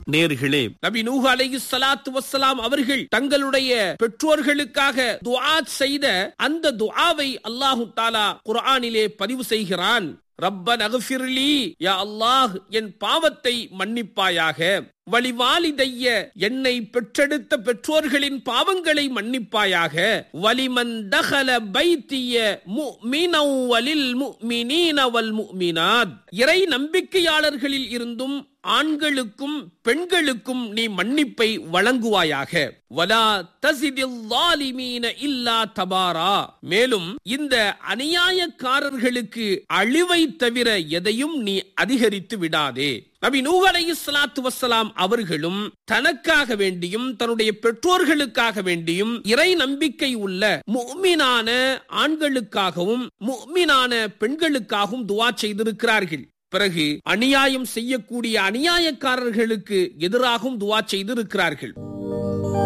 நேர்களே நபி நூஹ் அலைஹி ஸலாத்து வஸ்ஸலாம் அவர்கள் தங்களுடைய பெற்றோர்களுக்காக துஆ செய்த அந்த துஆவை அல்லாஹு தாலா குர்ஆனிலே பதிவு செய்கிறான் ரப்பன் அகஃபிர்லி யா அல்லாஹ் என் பாவத்தை மன்னிப்பாயாக வலிவாலிதைய என்னை பெற்றெடுத்த பெற்றோர்களின் பாவங்களை மன்னிப்பாயாக வலிமன் தகல பைத்திய முஃமினவ் வலில் முஃமினீன வல் முஃமினாத் இறை நம்பிக்கையாளர்களில் இருந்தும் ஆண்களுக்கும் பெண்களுக்கும் நீ மன்னிப்பை வழங்குவாயாக வலா தசிதில் லாலிமீன இல்லா தபாரா மேலும் இந்த அநியாயக்காரர்களுக்கு அழிவை தவிர எதையும் நீ அதிகரித்து விடாதே நபி நூஹ் அலைஹிஸ்ஸலாத்து வஸ்ஸலாம் அவர்களும் தனக்காக வேண்டியும் தன்னுடைய பெற்றோர்களுக்காக வேண்டியும் இறை நம்பிக்கை உள்ள முஃமினான ஆண்களுக்காகவும் முஃமினான பெண்களுக்காகவும் துஆ செய்திருக்கிறார்கள் பிறகு அநியாயம் செய்யக்கூடிய அநியாயக்காரர்களுக்கு எதிராகவும் துஆ செய்திருக்கிறார்கள்